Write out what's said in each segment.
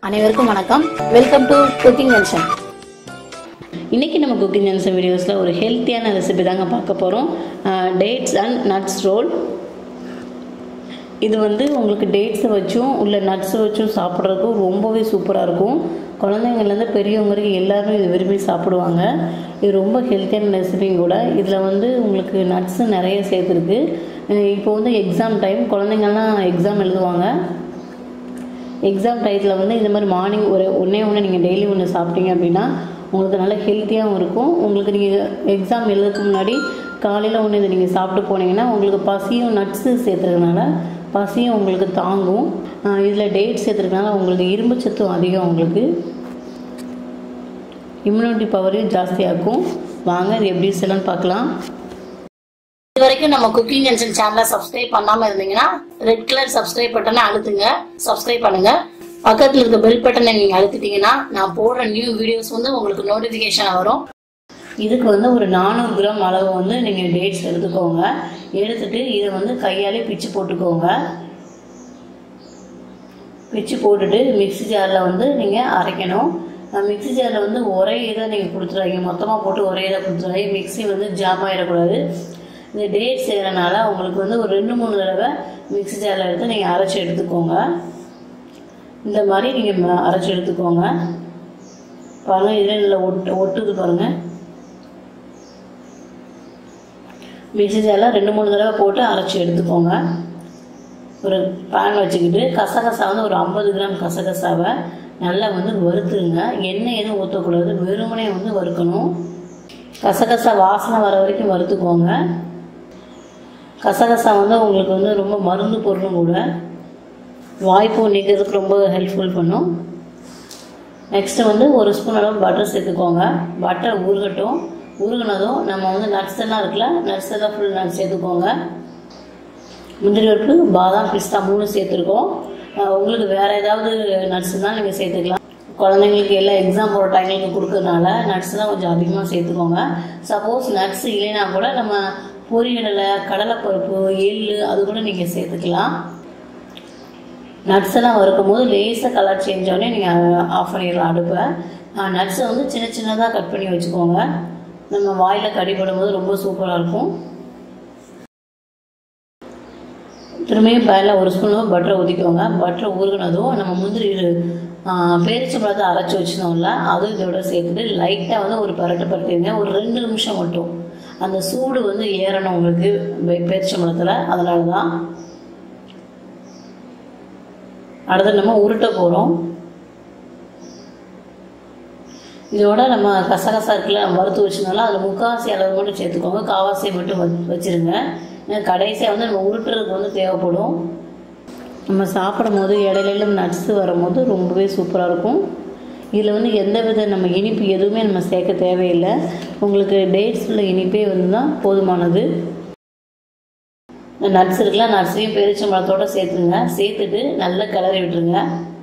அனைவருக்கும் வணக்கம் welcome to cooking junction இன்றைக்கி நம்ம குக்கிங் ஜங்ஷன் வீடியோஸில் ஒரு ஹெல்த்தியான ரெசிபி தாங்க பார்க்க போகிறோம் டேட்ஸ் அண்ட் நட்ஸ் ரோல் இது வந்து உங்களுக்கு டேட்ஸை வச்சும் இல்லை நட்ஸை வச்சும் சாப்பிட்றதுக்கும் ரொம்பவே சூப்பராக இருக்கும் குழந்தைங்கள்லேருந்து பெரியவங்க வரைக்கும் எல்லாருமே இது விரும்பி சாப்பிடுவாங்க இது ரொம்ப ஹெல்த்தியான ரெசிபியும் கூட இதில் வந்து உங்களுக்கு நட்ஸு நிறைய சேர்த்துருக்கு அஹ் இப்போ வந்து எக்ஸாம் டைம் குழந்தைங்கள்லாம் எக்ஸாம் எழுதுவாங்க எக்ஸாம் டயத்தில் வந்து இந்த மாதிரி மார்னிங் ஒரு ஒன்றே ஒன்று நீங்கள் டெய்லி ஒன்று சாப்பிட்டீங்க அப்படின்னா உங்களுக்கு நல்ல ஹெல்த்தியாகவும் இருக்கும் உங்களுக்கு நீங்கள் எக்ஸாம் எழுதுறதுக்கு முன்னாடி காலையில் ஒன்று இதை நீங்கள் சாப்பிட்டு போனீங்கன்னா உங்களுக்கு பசியும் நட்ஸு சேர்த்துறதுனால பசியும் உங்களுக்கு தாங்கும் இதில் டேட் சேர்த்துறதுனால உங்களுக்கு இரும்பு சத்தும் அதிகம் உங்களுக்கு இம்யூனிட்டி பவரையும் ஜாஸ்தியாக்கும் வாங்க இது எப்படி செய்யலாம்னு பார்க்கலாம் இது வரைக்கும் நம்ம குக்கிங் ஜங்ஷன் சேனலை சப்ஸ்கிரைப் பண்ணாம இருந்தீங்கன்னா ரெட் கலர் சப்ஸ்கிரைப் பட்டனை அழுத்துங்க சப்ஸ்கிரைப் பண்ணுங்க பக்கத்துல இருக்க பெல் பட்டனை நீங்க அழுத்திட்டீங்கன்னா நான் போடுற நியூ வீடியோஸ் வந்து உங்களுக்கு நோட்டிபிகேஷன் வரும் இதுக்கு வந்து ஒரு நானூறு கிராம் அளவு வந்து நீங்கள் டேட்ஸ் எடுத்துக்கோங்க எடுத்துட்டு இதை வந்து கையாலே பிச்சு போட்டுக்கோங்க பிச்சு போட்டுட்டு மிக்ஸி ஜாரில் வந்து நீங்கள் அரைக்கணும் அஹ் மிக்ஸி ஜாரில் வந்து ஒரே இதை நீங்கள் கொடுத்துறாங்க மொத்தமாக போட்டு ஒரே இதை கொடுத்துறாங்க மிக்ஸி வந்து ஜாம் ஆகிடக்கூடாது இந்த டேட் செய்கிறனால உங்களுக்கு வந்து ஒரு ரெண்டு மூணு தடவை மிக்ஸி ஜாரில் எடுத்து நீங்கள் அரைச்சி எடுத்துக்கோங்க இந்த மாதிரி நீங்கள் அரைச்சி எடுத்துக்கோங்க பாருங்கள் இதில் இல்லை ஒட்டு ஒட்டுது பாருங்கள் மிக்ஸி ஜாரில் ரெண்டு மூணு தடவை போட்டு அரைச்சி எடுத்துக்கோங்க ஒரு பேன் வச்சுக்கிட்டு கசகசா வந்து ஒரு ஐம்பது கிராம் கசகசாவை நல்லா வந்து வறுத்துருங்க எண்ணெய் எதுவும் ஊற்றக்கூடாது வெறுமனே வந்து வறுக்கணும் கசகசா வாசனை வர வரைக்கும் வறுத்துக்கோங்க கசகசா வந்து உங்களுக்கு வந்து ரொம்ப மருந்து பொருளும் கூட வாய்ப்பு நீக்கிறதுக்கு ரொம்ப ஹெல்ப்ஃபுல் பண்ணும் நெக்ஸ்ட்டு வந்து ஒரு ஸ்பூன் அளவு பட்டர் சேர்த்துக்கோங்க பட்டர் உருகட்டும் உருகுனதும் நம்ம வந்து நட்ஸ் எல்லாம் இருக்குல்ல நட்ஸ் எல்லாம் ஃபுல் நட்ஸ் சேர்த்துக்கோங்க முந்திரி பருப்பு பாதாம் பிஸ்தா மூணு சேர்த்துருக்கோம் அஹ் உங்களுக்கு வேறு ஏதாவது நட்ஸ் தான் நீங்கள் சேர்த்துக்கலாம் குழந்தைங்களுக்கு எல்லாம் எக்ஸாம் போகிற டைங்களுக்கு கொடுக்கறதுனால நட்ஸ் தான் கொஞ்சம் அதிகமாக சேர்த்துக்கோங்க சப்போஸ் நட்ஸ் இல்லைன்னா கூட நம்ம பொரியடலை கடலைப்பருப்பு எள்ளு அது கூட நீங்கள் சேர்த்துக்கலாம் நட்ஸ் எல்லாம் வறுக்கும் போது லேசாக கலர் சேஞ்ச் ஆனே நீங்கள் ஆஃப் பண்ணிடலாம் அடுப்பை நட்ஸை வந்து சின்ன சின்னதாக கட் பண்ணி வச்சுக்கோங்க நம்ம வாயில் கடிபடும் போது ரொம்ப சூப்பராக இருக்கும் திரும்பியும் பேனில் ஒரு ஸ்பூன் பட்டரை ஊற்றிக்கோங்க பட்டரை ஊறுகினதும் நம்ம முந்திரி பேரிச்சம்பழத்தை அரைச்சி வச்சுருந்தோம்ல அதுவும் இதோட சேர்த்துட்டு லைட்டாக வந்து ஒரு பரட்டு பரட்டிங்க ஒரு ரெண்டு நிமிஷம் மட்டும் அந்த சூடு வந்து ஏறணும் உங்களுக்கு பேரிச்சம்பழத்தில் அதனால தான் அடுத்து நம்ம உருட்ட போகிறோம் இதோட நம்ம கசகசா இருக்குல்ல வறுத்து வச்சுருந்தாலும் அதில் முக்காவாசி அளவு மட்டும் சேர்த்துக்கோங்க காவாசியை மட்டும் வச் வச்சுருங்க ஏன்னா கடைசியாக வந்து நம்ம உருட்டுறதுக்கு வந்து தேவைப்படும் நம்ம சாப்பிடும் போது இடையில நட்ஸு வரும்போது ரொம்பவே சூப்பராக இருக்கும் இதில் வந்து எந்த வித நம்ம இனிப்பு எதுவுமே நம்ம சேர்க்க தேவையில்லை உங்களுக்கு டேட்ஸ் உள்ள இனிப்பே வந்து தான் போதுமானது இந்த நட்ஸ் இருக்குல்ல நட்ஸையும் பெருச்சம்பழத்தோடு சேர்த்துங்க சேர்த்துட்டு நல்லா கிளறி விட்டுருங்க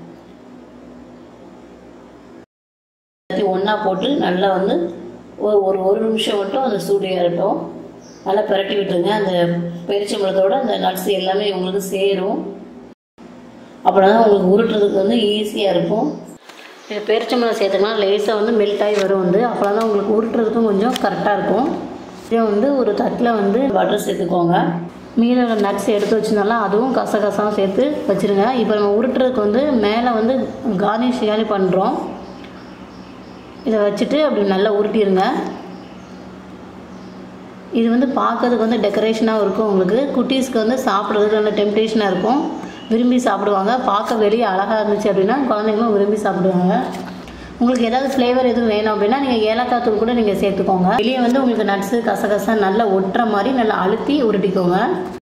எல்லாத்தையும் ஒன்றா போட்டு நல்லா வந்து ஒரு ஒரு ஒரு நிமிஷம் மட்டும் அந்த சூடு ஏறட்டும் நல்லா பிரட்டி விட்டுருங்க அந்த பெருச்சம்பழத்தோட அந்த நட்ஸ் எல்லாமே உங்களுக்கு சேரும் அப்படின்னா தான் உங்களுக்கு உருட்டுறதுக்கு வந்து ஈஸியாக இருக்கும் இது பெருச்சம்பழம் சேர்த்தோம்னா லேசாக வந்து மெல்ட் ஆகி வரும் வந்து அப்போனா தான் உங்களுக்கு உருட்டுறதுக்கும் கொஞ்சம் கரெக்டாக இருக்கும் இதே வந்து ஒரு தட்டில் வந்து பட்டர் சேர்த்துக்கோங்க மீதம் நட்ஸ் எடுத்து வச்சிருந்தாலும் அதுவும் கசகசாவும் சேர்த்து வச்சுருங்க இப்போ நம்ம உருட்டுறதுக்கு வந்து மேலே வந்து கார்னிஷ் மாதிரி பண்ணுறோம் இதை வச்சுட்டு அப்படி நல்லா உருட்டிடுங்க இது வந்து பார்க்கறதுக்கு வந்து டெக்கரேஷனாகவும் இருக்கும் உங்களுக்கு குட்டீஸ்க்கு வந்து சாப்பிட்றதுக்கு நல்ல டெம்டேஷனாக இருக்கும் விரும்பி சாப்பிடுவாங்க பார்க்க வெளியே அழகாக இருந்துச்சு அப்படின்னா குழந்தைங்களும் விரும்பி சாப்பிடுவாங்க உங்களுக்கு ஏதாவது ஃப்ளேவர் எதுவும் வேணும் அப்படின்னா நீங்கள் ஏலக்காய் தூள் கூட நீங்கள் சேர்த்துக்கோங்க வெளியே வந்து உங்களுக்கு நட்ஸு கசகசா நல்லா ஒட்டுற மாதிரி நல்லா அழுத்தி உருட்டிக்கோங்க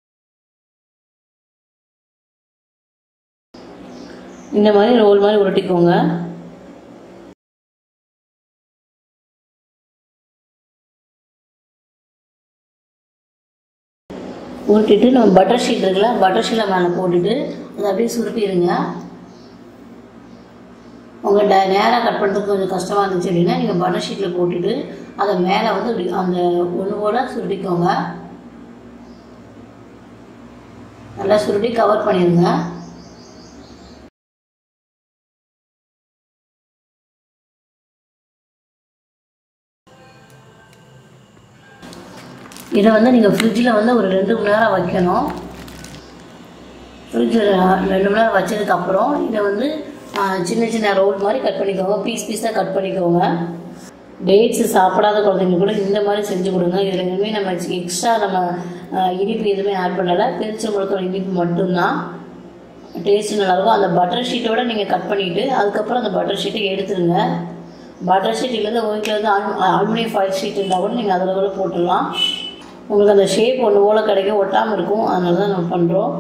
இந்த மாதிரி ரோல் மாதிரி உருட்டிக்கோங்க உருட்டிட்டு நம்ம பட்டர் ஷீட் இருக்குல்ல பட்டர் ஷீட்டில் மேலே போட்டுட்டு அதை அப்படியே சுருட்டிடுங்க உங்கள் ட நேராக கட் பண்ணுறதுக்கு கொஞ்சம் கஷ்டமாக இருந்துச்சு அப்படின்னா நீங்கள் பட்டர் ஷீட்டில் போட்டுட்டு அதை மேலே வந்து இப்படி அந்த ஒன்று கூட சுருட்டிக்கோங்க நல்லா சுருட்டி கவர் பண்ணிடுங்க இதை வந்து நீங்கள் ஃப்ரிட்ஜில் வந்து ஒரு ரெண்டு மணி நேரம் வைக்கணும் ஃப்ரிட்ஜில் ரெண்டு மணி நேரம் வச்சதுக்கப்புறம் இதை வந்து ஆ, சின்ன சின்ன ரோல் மாதிரி கட் பண்ணிக்கோங்க பீஸ் பீஸாக கட் பண்ணிக்கோங்க டேட்ஸ் சாப்பிடாத குழந்தைங்களுக்கு கூட இந்த மாதிரி செஞ்சு கொடுங்க இதில் எதுவுமே நம்ம எக்ஸ்ட்ரா நம்ம ஆ, இனிப்பு எதுவுமே ஆட் பண்ணலை பெருச்சம்பழத்தோட இனிப்பு மட்டும்தான் டேஸ்ட் நல்லாயிருக்கும் அந்த பட்டர் ஷீட்டோட நீங்கள் கட் பண்ணிவிட்டு அதுக்கப்புறம் அந்த பட்டர் ஷீட்டை எடுத்துருங்க பட்டர் ஷீட் இல்லைன்னா உங்கள் வீட்டில் வந்து அல் அலுமினியம் ஃபாயில் ஷீட் இருந்தால் கூட நீங்கள் அதில் கூட போட்டுடலாம் உங்களுக்கு அந்த ஷேப் ஒன்று போல் கிடைக்கும் ஒட்டாமல் இருக்கும் அதனால தான் நம்ம பண்ணுறோம்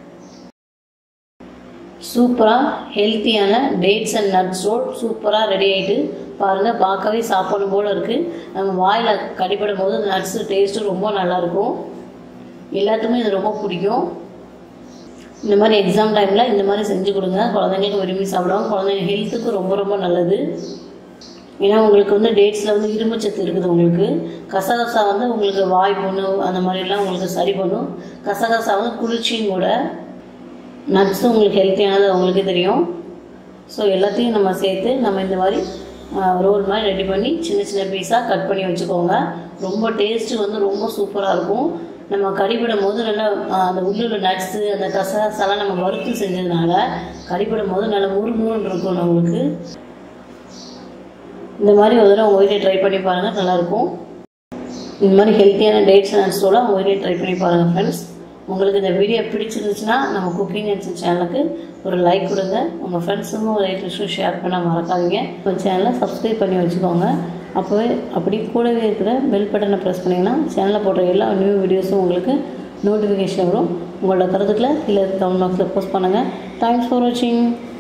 சூப்பராக ஹெல்த்தியான டேட்ஸ் அண்ட் நட்ஸ் ரோட் சூப்பராக ரெடி ஆகிட்டு பாருங்கள் பார்க்கவே சாப்பிடணும் போல் இருக்குது நம்ம வாயில் கடிப்படும் போது நட்ஸு டேஸ்ட்டு ரொம்ப நல்லாயிருக்கும் எல்லாத்துக்குமே இது ரொம்ப பிடிக்கும் இந்த மாதிரி எக்ஸாம் டைமில் இந்த மாதிரி செஞ்சு கொடுங்க குழந்தைங்களுக்கு விரும்பி சாப்பிடுவாங்க குழந்தைங்க ஹெல்த்துக்கு ரொம்ப ரொம்ப நல்லது ஏன்னா உங்களுக்கு வந்து டேட்ஸில் வந்து இரும்புச்சத்து இருக்குது உங்களுக்கு கசகசா வந்து உங்களுக்கு வாய் புண்ணு அந்த மாதிரிலாம் உங்களுக்கு சரி பண்ணும் கசகசா வந்து குளிர்ச்சியும் கூட நட்ஸும் உங்களுக்கு ஹெல்த்தியானது உங்களுக்கு தெரியும் ஸோ எல்லாத்தையும் நம்ம சேர்த்து நம்ம இந்த மாதிரி ரோல் மாதிரி ரெடி பண்ணி சின்ன சின்ன பீஸாக கட் பண்ணி வச்சுக்கோங்க ரொம்ப டேஸ்ட்டு வந்து ரொம்ப சூப்பராக இருக்கும் நம்ம கடிபடும் போது நல்லா ஆஹ், அந்த உள்ளுள்ள நட்ஸு அந்த கசகசாலாம் நம்ம வறுத்து செஞ்சதுனால கடிபடும் போது நல்லா முறுமுறுன்னு இருக்கும் நம்மளுக்கு இந்த மாதிரி ஒரு தடவை உங்கள் வீட்டில் ட்ரை பண்ணி பாருங்கள் நல்லாயிருக்கும் இந்த மாதிரி ஹெல்த்தியான டேட்ஸ் நட்ஸோட உங்கள் வீட்டில் ட்ரை பண்ணி பாருங்கள் ஃப்ரெண்ட்ஸ் உங்களுக்கு இந்த வீடியோ பிடிச்சிருந்துச்சுன்னா நம்ம குக்கிங் அண்ட் சேனலுக்கு ஒரு லைக் கொடுங்க உங்கள் ஃப்ரெண்ட்ஸுக்கும் ஒரு ரிலேட்டிவ்ஸும் ஷேர் பண்ண மறக்காதீங்க உங்கள் சேனலை சப்ஸ்கிரைப் பண்ணி வச்சுக்கோங்க அப்போவே அப்படி கூடவே இருக்கிற பெல் பட்டனை ப்ரெஸ் பண்ணிங்கன்னா சேனலில் போடுற எல்லா நியூ வீடியோஸும் உங்களுக்கு நோட்டிஃபிகேஷன் வரும் உங்களோட கருத்துக்களை கீழே கமெண்ட் பாக்ஸில் போஸ்ட் பண்ணுங்கள் தேங்க்ஸ் ஃபார் வாட்சிங்